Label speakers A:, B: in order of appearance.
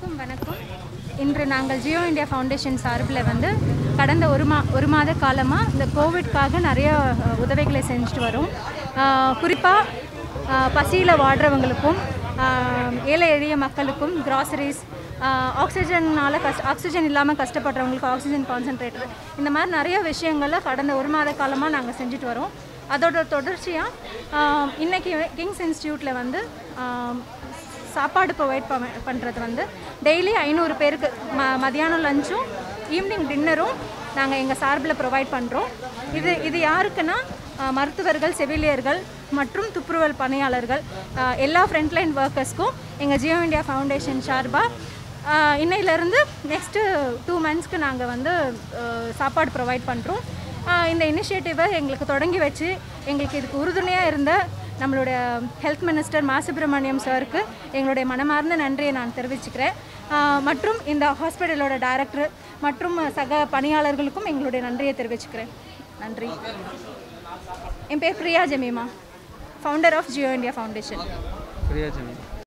A: அனைவருக்கும் வணக்கம் இன்று நாங்கள் ஜியோ இந்தியா ஃபவுண்டேஷன் சார்பில் வந்து கடந்த ஒரு மா ஒரு மாத காலமாக இந்த கோவிட்காக நிறைய அஹ், உதவிகளை செஞ்சுட்டு வரோம் குறிப்பாக பசியில் வாடுறவங்களுக்கும் ஆஹ், ஏழை எளிய மக்களுக்கும் கிராசரிஸ் ஆக்சிஜனால் கஷ்ட ஆக்சிஜன் இல்லாமல் கஷ்டப்படுறவங்களுக்கு ஆக்சிஜன் கான்சன்ட்ரேட்டர் இந்த மாதிரி நிறைய விஷயங்களை கடந்த ஒரு மாத காலமாக நாங்கள் செஞ்சுட்டு வரோம் அதோட தொடர்ச்சியாக இன்னைக்கு கிங்ஸ் இன்ஸ்டியூட்டில் வந்து ஆஹ், சாப்பாடு ப்ரொவைட் பண்ணுறது வந்து டெய்லி ஐநூறு பேருக்கு ம மதியானம் லஞ்சும் ஈவினிங் டின்னரும் நாங்கள் எங்கள் சார்பில் ப்ரொவைட் பண்ணுறோம் இது இது யாருக்குன்னா ஆஹ், மருத்துவர்கள் செவிலியர்கள் மற்றும் துப்புரவல் பணியாளர்கள் ஆஹ், எல்லா ஃப்ரண்ட்லைன் ஒர்க்கர்ஸ்க்கும் எங்கள் ஜியோ இந்தியா ஃபவுண்டேஷன் சார்பாக இன்னையிலேருந்து நெக்ஸ்ட்டு டூ மந்த்ஸ்க்கு நாங்கள் வந்து ஆஹ், சாப்பாடு ப்ரொவைட் பண்ணுறோம் இந்த இனிஷியேட்டிவை எங்களுக்கு தொடங்கி வச்சு எங்களுக்கு இதுக்கு உறுதுணையாக இருந்த நம்மளுடைய ஹெல்த் மினிஸ்டர் மா சுப்பிரமணியம் சாருக்கு எங்களுடைய மனமார்ந்த நன்றியை நான் தெரிவிச்சுக்கிறேன் ஆஹ் மற்றும் இந்த ஹாஸ்பிட்டலோட டைரக்டர் மற்றும் சக பணியாளர்களுக்கும் எங்களுடைய நன்றியை தெரிவிச்சுக்கிறேன் நன்றி என் பேர் Priya Jemima founder of Jio India foundation
B: Priya Jamie